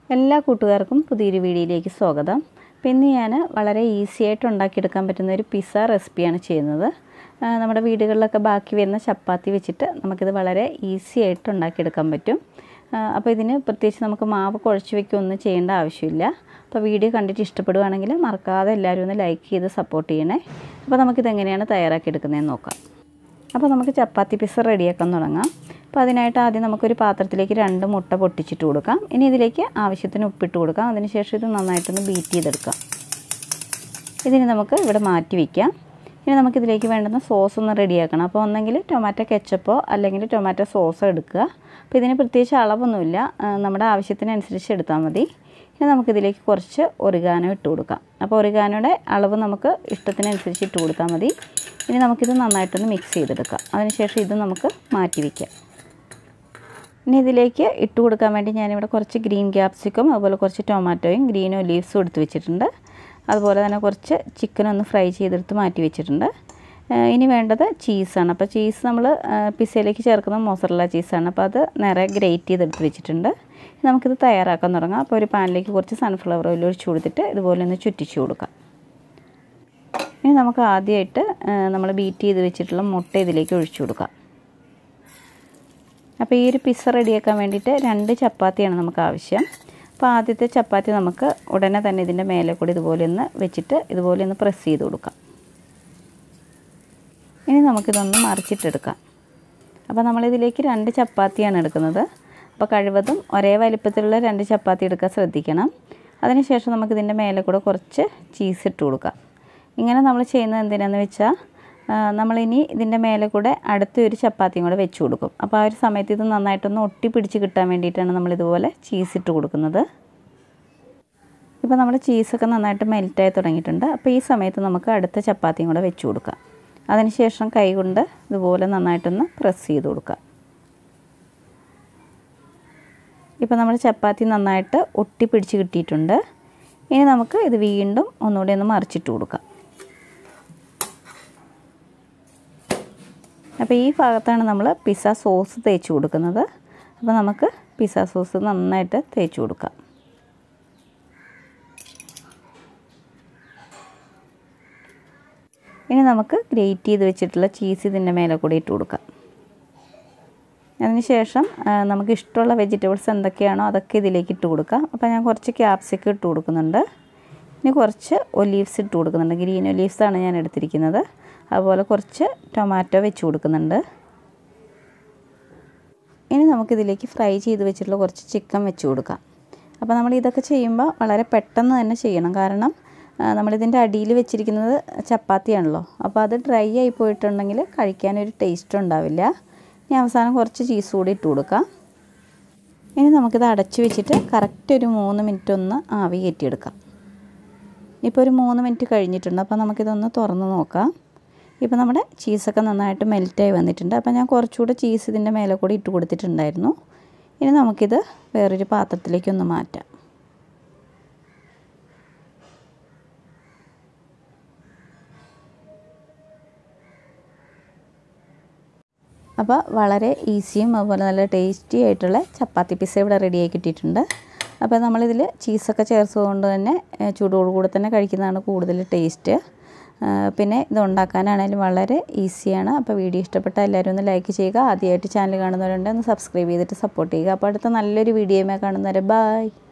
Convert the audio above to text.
എല്ലാ കൂട്ടുകാർക്കും പുതിയൊരു വീഡിയോയിലേക്ക് സ്വാഗതം അപ്പോൾ ഇന്ന് ഞാൻ വളരെ ഈസി ആയിട്ട് ഉണ്ടാക്കിയെടുക്കാൻ പറ്റുന്ന ഒരു പിസ്സ റെസിപ്പിയാണ് ചെയ്യുന്നത് ആ, നമ്മുടെ വീടുകളിലൊക്കെ ബാക്കി വരുന്ന ചപ്പാത്തി വെച്ചിട്ട് നമുക്കിത് വളരെ ഈസി ആയിട്ട് ഉണ്ടാക്കിയെടുക്കാൻ പറ്റും ആ, അപ്പോൾ ഇതിന് പ്രത്യേകിച്ച് നമുക്ക് മാവ് കുഴച്ച് വയ്ക്കുകയൊന്നും ചെയ്യേണ്ട ആവശ്യമില്ല അപ്പോൾ വീഡിയോ കണ്ടിട്ട് ഇഷ്ടപ്പെടുവാണെങ്കിൽ മറക്കാതെ എല്ലാവരും ഒന്ന് ലൈക്ക് ചെയ്ത് സപ്പോർട്ട് ചെയ്യണേ അപ്പോൾ നമുക്കിത് എങ്ങനെയാണ് തയ്യാറാക്കിയെടുക്കുന്നതെന്ന് നോക്കാം അപ്പോൾ നമുക്ക് ചപ്പാത്തി പിസ്സ റെഡിയാക്കാൻ തുടങ്ങാം അപ്പോൾ അതിനായിട്ട് ആദ്യം നമുക്കൊരു പാത്രത്തിലേക്ക് രണ്ട് മുട്ട പൊട്ടിച്ചിട്ട് കൊടുക്കാം ഇനി ഇതിലേക്ക് ആവശ്യത്തിന് ഉപ്പിട്ട് കൊടുക്കാം അതിനുശേഷം ഇത് നന്നായിട്ടൊന്ന് ബീറ്റ് ചെയ്തെടുക്കാം ഇതിന് നമുക്ക് ഇവിടെ മാറ്റി വയ്ക്കാം ഇനി നമുക്കിതിലേക്ക് വേണ്ടുന്ന സോസ് ഒന്ന് റെഡിയാക്കണം അപ്പോൾ ഒന്നെങ്കിൽ ടൊമാറ്റോ കെച്ചപ്പോ അല്ലെങ്കിൽ ടൊമാറ്റോ സോസോ എടുക്കുക അപ്പോൾ ഇതിന് പ്രത്യേകിച്ച് അളവൊന്നുമില്ല ആ, നമ്മുടെ ആവശ്യത്തിനനുസരിച്ച് എടുത്താൽ മതി ഇനി നമുക്കിതിലേക്ക് കുറച്ച് ഒറിഗാനോ ഇട്ട് കൊടുക്കാം അപ്പോൾ ഒറിഗാനോയുടെ അളവ് നമുക്ക് ഇഷ്ടത്തിനനുസരിച്ച് ഇട്ട് കൊടുത്താൽ മതി ഇനി നമുക്കിത് നന്നായിട്ടൊന്ന് മിക്സ് ചെയ്തെടുക്കാം അതിനുശേഷം ഇത് നമുക്ക് മാറ്റി വയ്ക്കാം ഇനി ഇതിലേക്ക് ഇട്ട് കൊടുക്കാൻ വേണ്ടി ഞാനിവിടെ കുറച്ച് ഗ്രീൻ ക്യാപ്സിക്കും അതുപോലെ കുറച്ച് ടൊമാറ്റോയും ഗ്രീൻ ഒലീവ്സും എടുത്ത് വെച്ചിട്ടുണ്ട് അതുപോലെ തന്നെ കുറച്ച് ചിക്കൻ ഒന്ന് ഫ്രൈ ചെയ്തെടുത്ത് മാറ്റി വെച്ചിട്ടുണ്ട് ഏഹ് ഇനി വേണ്ടത് ചീസാണ് അപ്പോൾ ചീസ് നമ്മൾ പിസ്സയിലേക്ക് ചേർക്കുന്ന മൊസറല്ല ചീസാണ് അപ്പോൾ അത് നിറയെ ഗ്രേറ്റ് ചെയ്തെടുത്ത് വെച്ചിട്ടുണ്ട് ഇനി നമുക്കിത് തയ്യാറാക്കാൻ തുടങ്ങാം അപ്പോൾ ഒരു പാനിലേക്ക് കുറച്ച് സൺഫ്ലവർ ഓയിൽ ഒഴിച്ച് കൊടുത്തിട്ട് ഇതുപോലെ ഒന്ന് ചുറ്റിച്ച് കൊടുക്കാം ഇനി നമുക്ക് ആദ്യമായിട്ട് നമ്മൾ ബീറ്റ് ചെയ്ത് വെച്ചിട്ടുള്ള മുട്ട ഇതിലേക്ക് ഒഴിച്ചു കൊടുക്കാം അപ്പോൾ ഈ ഒരു പിസ്സ റെഡിയാക്കാൻ വേണ്ടിയിട്ട് രണ്ട് ചപ്പാത്തിയാണ് നമുക്ക് ആവശ്യം അപ്പോൾ ആദ്യത്തെ ചപ്പാത്തി നമുക്ക് ഉടനെ തന്നെ ഇതിൻ്റെ മേലെ കൂടി ഇതുപോലെ ഒന്ന് വെച്ചിട്ട് ഇതുപോലെ ഒന്ന് പ്രസ് ചെയ്ത് കൊടുക്കാം ഇനി നമുക്കിതൊന്ന് മറിച്ചിട്ടെടുക്കാം അപ്പോൾ നമ്മളിതിലേക്ക് രണ്ട് ചപ്പാത്തിയാണ് എടുക്കുന്നത് അപ്പോൾ കഴിവതും ഒരേ വലിപ്പത്തിലുള്ള രണ്ട് ചപ്പാത്തി എടുക്കാൻ ശ്രദ്ധിക്കണം അതിനുശേഷം നമുക്കിതിൻ്റെ മേലെ കൂടെ കുറച്ച് ചീസ് ഇട്ട് കൊടുക്കാം ഇങ്ങനെ നമ്മൾ ചെയ്യുന്നത് എന്തിനാന്ന് വെച്ചാൽ ആ, നമ്മളിനി ഇതിൻ്റെ മേലെ കൂടെ അടുത്ത ഒരു ചപ്പാത്തിയും കൂടെ വെച്ച് കൊടുക്കും അപ്പോൾ ആ ഒരു സമയത്ത് ഇത് നന്നായിട്ടൊന്ന് ഒട്ടി പിടിച്ച് കിട്ടാൻ വേണ്ടിയിട്ടാണ് നമ്മളിതുപോലെ ചീസ് ഇട്ട് കൊടുക്കുന്നത് ഇപ്പോൾ നമ്മുടെ ചീസൊക്കെ നന്നായിട്ട് മെൽറ്റായി തുടങ്ങിയിട്ടുണ്ട് അപ്പോൾ ഈ സമയത്ത് നമുക്ക് അടുത്ത ചപ്പാത്തിയും കൂടെ വെച്ച് കൊടുക്കാം അതിനുശേഷം കൈ കൊണ്ട് ഇതുപോലെ നന്നായിട്ടൊന്ന് പ്രസ് ചെയ്ത് കൊടുക്കാം ഇപ്പോൾ നമ്മൾ ചപ്പാത്തി നന്നായിട്ട് ഒട്ടി പിടിച്ച് കിട്ടിയിട്ടുണ്ട് ഇനി നമുക്ക് ഇത് വീണ്ടും ഒന്നുകൂടി ഒന്ന് മറിച്ചിട്ട് കൊടുക്കാം അപ്പോൾ ഈ ഭാഗത്താണ് നമ്മൾ പിസ്സ സോസ് തേച്ച് കൊടുക്കുന്നത് അപ്പോൾ നമുക്ക് പിസ്സ സോസ് നന്നായിട്ട് തേച്ച് കൊടുക്കാം ഇനി നമുക്ക് ഗ്രേറ്റ് ചെയ്ത് വെച്ചിട്ടുള്ള ചീസ് ഇതിൻ്റെ മേലെ കൂടി ഇട്ട് കൊടുക്കാം അതിനുശേഷം ആ, നമുക്ക് ഇഷ്ടമുള്ള വെജിറ്റബിൾസ് എന്തൊക്കെയാണോ അതൊക്കെ ഇതിലേക്ക് ഇട്ട് കൊടുക്കാം അപ്പോൾ ഞാൻ കുറച്ച് ക്യാപ്സിക്കം ഇട്ട് കൊടുക്കുന്നുണ്ട് ഇനി കുറച്ച് ഒലീവ്സ് ഇട്ട് കൊടുക്കുന്നുണ്ട് ഗ്രീൻ ഒലീവ്സ് ആണ് ഞാൻ എടുത്തിരിക്കുന്നത് അതുപോലെ കുറച്ച് ടൊമാറ്റോ വെച്ച് കൊടുക്കുന്നുണ്ട് ഇനി നമുക്കിതിലേക്ക് ഫ്രൈ ചെയ്ത് വെച്ചിട്ടുള്ള കുറച്ച് ചിക്കൻ വെച്ച് കൊടുക്കാം അപ്പോൾ നമ്മൾ ഇതൊക്കെ ചെയ്യുമ്പോൾ വളരെ പെട്ടെന്ന് തന്നെ ചെയ്യണം കാരണം ആ, നമ്മളിതിൻ്റെ അടിയിൽ വെച്ചിരിക്കുന്നത് ചപ്പാത്തിയാണല്ലോ അപ്പോൾ അത് ഡ്രൈ ആയി പോയിട്ടുണ്ടെങ്കിൽ കഴിക്കാനൊരു ടേസ്റ്റ് ഉണ്ടാവില്ല ഇനി അവസാനം കുറച്ച് ചീസ് കൂടി ഇട്ട് കൊടുക്കാം ഇനി നമുക്കിത് അടച്ച് വെച്ചിട്ട് കറക്റ്റ് ഒരു മൂന്ന് മിനിറ്റ് ഒന്ന് ആവി കയറ്റിയെടുക്കാം ഇപ്പോൾ ഒരു മൂന്ന് മിനിറ്റ് കഴിഞ്ഞിട്ടുണ്ട് അപ്പോൾ നമുക്കിതൊന്ന് തുറന്ന് നോക്കാം ഇപ്പോൾ നമ്മുടെ ചീസൊക്കെ നന്നായിട്ട് മെൽറ്റായി വന്നിട്ടുണ്ട് അപ്പോൾ ഞാൻ കുറച്ചുകൂടെ ചീസ് ഇതിൻ്റെ മേലെ കൂടി ഇട്ട് കൊടുത്തിട്ടുണ്ടായിരുന്നു ഇനി നമുക്കിത് വേറൊരു പാത്രത്തിലേക്കൊന്ന് മാറ്റാം അപ്പോൾ വളരെ ഈസിയും അതുപോലെ നല്ല ടേസ്റ്റി ആയിട്ടുള്ള ചപ്പാത്തി പിസ്സ ഇവിടെ റെഡിയായി കിട്ടിയിട്ടുണ്ട് അപ്പോൾ നമ്മളിതിൽ ചീസൊക്കെ ചേർത്തതുകൊണ്ട് തന്നെ ഏഹ് ചൂടോടുകൂടെ തന്നെ കഴിക്കുന്നതാണ് കൂടുതൽ ടേസ്റ്റ് ആഹ് പിന്നെ ഇത് ഉണ്ടാക്കാനാണെങ്കിലും വളരെ ഈസിയാണ് അപ്പോൾ വീഡിയോ ഇഷ്ടപ്പെട്ട എല്ലാവരും ഒന്ന് ലൈക്ക് ചെയ്യുക ആദ്യമായിട്ട് ചാനൽ കാണുന്നവരുണ്ട് ഒന്ന് സബ്സ്ക്രൈബ് ചെയ്തിട്ട് സപ്പോർട്ട് ചെയ്യുക അപ്പോൾ അടുത്ത നല്ലൊരു വീഡിയോയുമായി കാണുന്നവരെ ബായ്